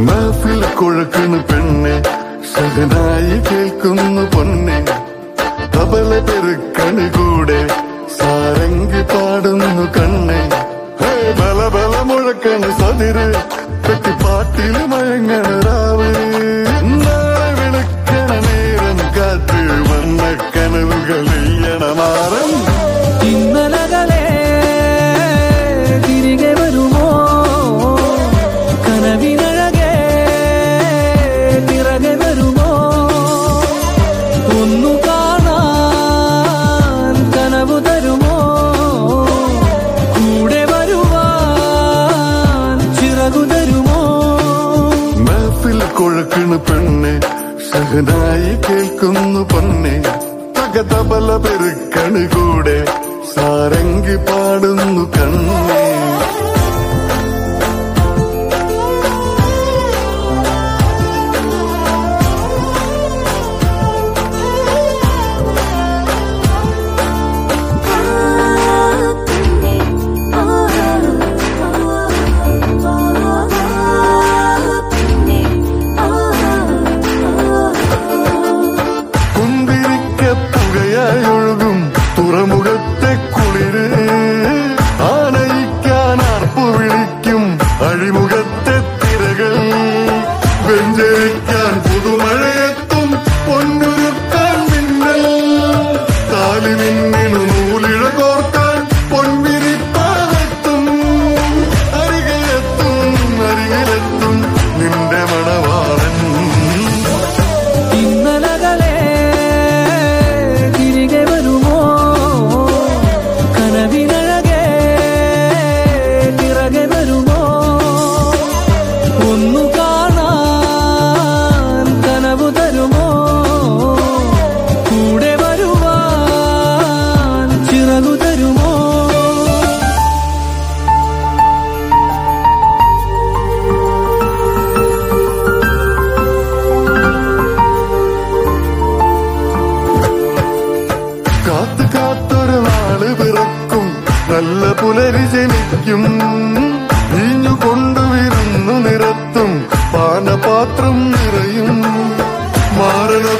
മഹഫിൽ കുഴക്കണു പെണ്ണെ സഹനായി കേൾക്കുന്നു പൊന്നെ തബല പെരുക്കണി കൂടെ സാരംഗി പാടുന്നു കണ്ണെ ഹേ ബല ബല മുഴക്കണ് സതിര് പെട്ടിപ്പാട്ടിൽ മയങ്ങണ രാവ് നാളെ വിളിക്കണ നേരം കാത്ത് വന്ന കനവുകൾ മാറും ഇന്നലകളെ തിരികെ വരുമോ കനവിനഴകെ തിറകെ വരുമോ ഒന്നു കാണാൻ കനവു തരുമോ കൂടെ വരുവാൻ ചിറകു തരുമോ മഹഫിൽ കുഴക്കണു പെണ്ണെ സഹനായി കേൾക്കുന്നു പൊന്നെ തകതബല പെരുക്കണ് കൂടെ സാരംഗി പാടുന്നു കണ്ണേ കുന്തിരിക്ക പുകയായി ഒഴുകും തുറമുഖത്തെ കുളിര് ആനയിക്കാൻ ആർപ്പു വിളിക്കും അഴിമുഖത്തെ തിരകൾ വെഞ്ചരിക്കാൻ പുതുമഴയെത്തും പൊന്നുരുക്കാൻ മിന്നൽ കാലി മിന്നിനു നൂലിഴ കോർക്കാൻ പൊൻവിരിപ്പാലെത്തും അരികെത്തും അരികിലെത്തും നിന്റെ മണവാളൻ ഇന്നലകളെ തിരികെ വരുമോ കനവിനഴകെ തിറകെ വരുമോ ഒന്നു കാണാൻ കനവു തരുമോ കൂടെ വരുവാൻ ചിറകു തരുമോ കാത്തു കാത്തൊരു നാള് പിറക്കും നല്ല പുലരി ജനിക്കും വീഞ്ഞു കൊണ്ടുവരുന്നു നിരത്തും പാനപാത്രം നിറയും മാറണ